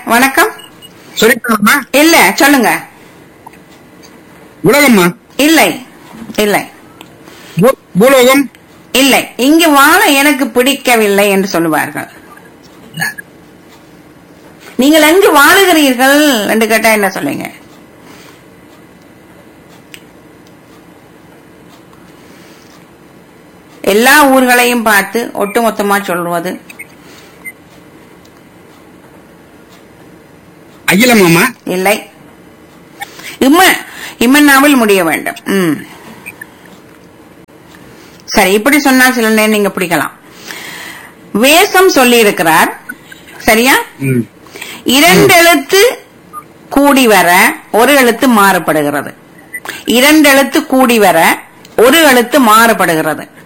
வணக்கம் சொல்லிக்கலாமா இல்ல சொல்லுங்க உலகம்மா இல்லை இல்லை பூ- பூலோகம் இல்லை இங்கு வாழ எனக்கு பிடிக்கவில்லை என்று சொல்லுவார்கள் நீங்கள் எங்கு வாழுகிறீர்கள் என்று கேட்டா என்ன சொல்லுங்க எல்லா ஊர்களையும் பார்த்து ஒட்டுமொத்தமா சொல்வது அகிலமாமா இல்லை இம்ம இம்மன்னாவில் முடிய வேண்டும் ம் சரி இப்படி சொன்னால் சில நேரம் நீங்க பிடிக்கலாம் வேஷம் சொல்லி இருக்கிறார் சரியா ம். இரண்டு எழுத்து கூடி வர ஒரு எழுத்து மாறுபடுகிறது இரண்டு எழுத்து கூடி வர ஒரு எழுத்து மாறுபடுகிறது